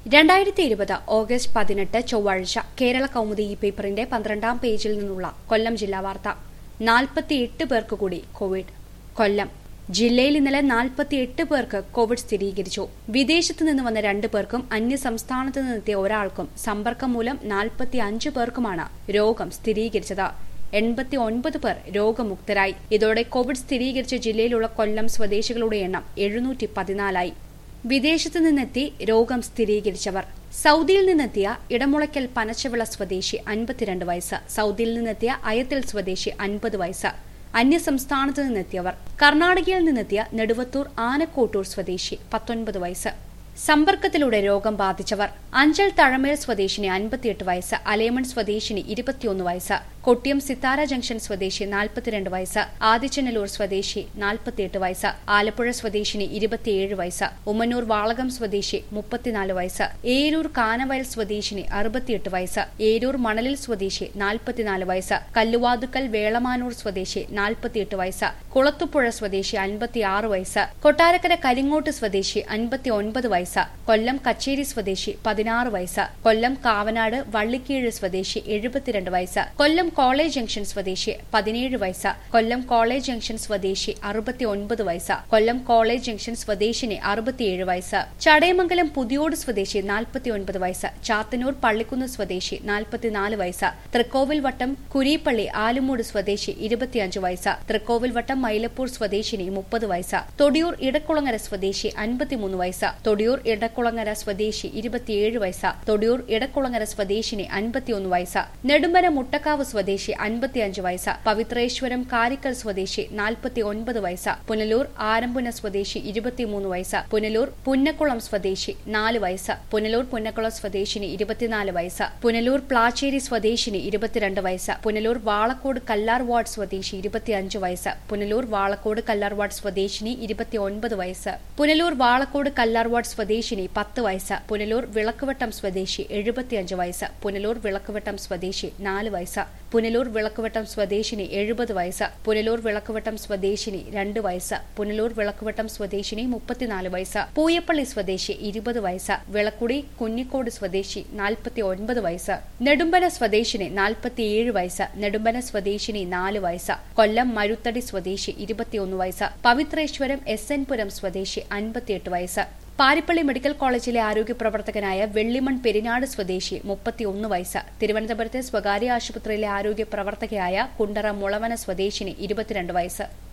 രണ്ടായിരത്തി ഇരുപത് ഓഗസ്റ്റ് പതിനെട്ട് ചൊവ്വാഴ്ച കേരള കൗമുദി ഈ പേപ്പറിന്റെ പന്ത്രണ്ടാം പേജിൽ നിന്നുള്ള കൊല്ലം ജില്ലാ വാർത്ത നാൽപ്പത്തിയെട്ട് പേർക്ക് കൂടി കോവിഡ് കൊല്ലം ജില്ലയിൽ ഇന്നലെ നാൽപ്പത്തിയെട്ട് പേർക്ക് കോവിഡ് സ്ഥിരീകരിച്ചു വിദേശത്ത് നിന്ന് വന്ന രണ്ടു പേർക്കും അന്യ സംസ്ഥാനത്ത് നിന്നെത്തിയ ഒരാൾക്കും സമ്പർക്കം മൂലം നാൽപ്പത്തി അഞ്ച് പേർക്കുമാണ് രോഗം സ്ഥിരീകരിച്ചത് എൺപത്തി ഒൻപത് പേർ രോഗമുക്തരായി ഇതോടെ കോവിഡ് സ്ഥിരീകരിച്ച ജില്ലയിലുള്ള കൊല്ലം സ്വദേശികളുടെ എണ്ണം എഴുന്നൂറ്റി പതിനാലായി വിദേശത്ത് നിന്നെത്തി രോഗം സ്ഥിരീകരിച്ചവർ സൗദിയിൽ നിന്നെത്തിയ ഇടമുളയ്ക്കൽ പനച്ചവിള സ്വദേശി അൻപത്തിരണ്ട് വയസ്സ് സൗദിയിൽ നിന്നെത്തിയ അയത്തിൽ സ്വദേശി അൻപത് വയസ്സ് അന്യസംസ്ഥാനത്ത് നിന്നെത്തിയവർ കർണാടകയിൽ നിന്നെത്തിയ നെടുവത്തൂർ ആനക്കോട്ടൂർ സ്വദേശി പത്തൊൻപത് വയസ്സ് സമ്പർക്കത്തിലൂടെ രോഗം ബാധിച്ചവർ അഞ്ചൽ തഴമേൽ സ്വദേശിനി അൻപത്തിയെട്ട് വയസ്സ് അലേമൺ സ്വദേശിനി ഇരുപത്തിയൊന്ന് വയസ്സ് കൊട്ടിയം സിത്താര ജംഗ്ഷൻ സ്വദേശി നാൽപ്പത്തിരണ്ട് വയസ്സ് ആദിച്ചനല്ലൂർ സ്വദേശി നാൽപ്പത്തിയെട്ട് വയസ്സ് ആലപ്പുഴ സ്വദേശിനി ഇരുപത്തിയേഴ് വയസ്സ് ഉമ്മന്നൂർ വാളകം സ്വദേശി മുപ്പത്തിനാല് വയസ്സ് ഏരൂർ കാനവയൽ സ്വദേശിനി അറുപത്തിയെട്ട് വയസ്സ് ഏരൂർ മണലിൽ സ്വദേശി നാൽപ്പത്തിനാല് വയസ്സ് കല്ലുവാതുക്കൽ വേളമാനൂർ സ്വദേശി നാൽപ്പത്തിയെട്ട് വയസ്സ് കുളത്തുപുഴ സ്വദേശി അൻപത്തിയാറ് വയസ്സ് കൊട്ടാരക്കര കരിങ്ങോട്ട് സ്വദേശി അൻപത്തി ഒൻപത് വയസ്സ് കൊല്ലം കച്ചേരി സ്വദേശി പതിനാറ് വയസ്സ് കൊല്ലം കാവനാട് വള്ളിക്കീഴ് സ്വദേശി എഴുപത്തിരണ്ട് വയസ്സ് കൊല്ലം കോളേജ് ജംഗ്ഷൻ സ്വദേശി പതിനേഴ് വയസ്സ് കൊല്ലം കോളേജ് ജംഗ്ഷൻ സ്വദേശി അറുപത്തി ഒൻപത് വയസ്സ് കൊല്ലം കോളേജ് ജംഗ്ഷൻ സ്വദേശിനി അറുപത്തിയേഴ് വയസ്സ് ചടയമംഗലം പുതിയോട് സ്വദേശി നാൽപ്പത്തിയൊൻപത് വയസ്സ് ചാത്തന്നൂർ പള്ളിക്കുന്ന് സ്വദേശി നാൽപ്പത്തിനാല് വയസ്സ് തൃക്കോവിൽ വട്ടം കുരീപ്പള്ളി ആലുമൂട് സ്വദേശി ഇരുപത്തിയഞ്ച് വയസ്സ് തൃക്കോവിൽ വട്ടം മൈലപ്പൂർ സ്വദേശിനി മുപ്പത് വയസ്സ് തൊടിയൂർ ഇടക്കുളങ്ങര സ്വദേശി അൻപത്തിമൂന്ന് വയസ്സ് തൊടിയൂർ ഇടക്കുളങ്ങര സ്വദേശി ഇരുപത്തിയേഴ് വയസ്സ് തൊടിയൂർ ഇടക്കുളങ്ങര സ്വദേശിനി അൻപത്തിയൊന്ന് വയസ്സ് നെടുമ്പന മുട്ടക്കാവ് സ്വദേശി അൻപത്തിയഞ്ച് വയസ്സ് പവിത്രേശ്വരം കാരിക്കൽ സ്വദേശി നാൽപ്പത്തി ഒൻപത് വയസ്സ് പുനലൂർ ആരമ്പുന സ്വദേശി ഇരുപത്തിമൂന്ന് വയസ്സ് പുനലൂർ പുന്നക്കുളം സ്വദേശി നാല് വയസ്സ് പുനലൂർ പുന്നക്കുളം സ്വദേശിനി ഇരുപത്തിനാല് വയസ്സ് പുനലൂർ പ്ലാച്ചേരി സ്വദേശിനി ഇരുപത്തിരണ്ട് വയസ്സ് പുനലൂർ വാളക്കോട് കല്ലാർ വാർഡ് സ്വദേശി ഇരുപത്തിയഞ്ച് വയസ്സ് പുനലൂർ വാളക്കോട് കല്ലാർ വാർഡ് സ്വദേശിനി ഇരുപത്തിയൊൻപത് വയസ്സ് പുനലൂർ വാളക്കോട് കല്ലാർ വാർഡ് സ്വദേശിനി പത്ത് വയസ്സ് പുനലൂർ വിളക്കുവട്ടം സ്വദേശി എഴുപത്തിയഞ്ച് വയസ്സ് പുനലൂർ വിളക്കുവട്ടം സ്വദേശി നാല് വയസ്സ് പുനലൂർ വിളക്കുവട്ടം സ്വദേശിനി എഴുപത് വയസ്സ് പുനലൂർ വിളക്കുവട്ടം സ്വദേശിനി രണ്ട് വയസ്സ് പുനലൂർ വിളക്കുവട്ടം സ്വദേശിനി മുപ്പത്തിനാല് വയസ്സ് പൂയപ്പള്ളി സ്വദേശി ഇരുപത് വയസ്സ് വിളക്കുടി കുഞ്ഞിക്കോട് സ്വദേശി നാൽപ്പത്തി ഒൻപത് വയസ്സ് നെടുമ്പന സ്വദേശിനി നാൽപ്പത്തിയേഴ് വയസ്സ് നെടുമ്പന സ്വദേശിനി നാല് വയസ്സ് കൊല്ലം മരുത്തടി സ്വദേശി ഇരുപത്തിയൊന്ന് വയസ്സ് പവിത്രേശ്വരം എസ് എൻ പുരം സ്വദേശി അൻപത്തിയെട്ട് വയസ്സ് പാരിപ്പള്ളി മെഡിക്കൽ കോളേജിലെ ആരോഗ്യ പ്രവർത്തകനായ വെള്ളിമൺ പെരിനാട് സ്വദേശി മുപ്പത്തിയൊന്ന് വയസ്സ് തിരുവനന്തപുരത്തെ സ്വകാര്യ ആശുപത്രിയിലെ ആരോഗ്യ പ്രവർത്തകയായ കുണ്ടറ മുളവന സ്വദേശിനി ഇരുപത്തിരണ്ട് വയസ്സ്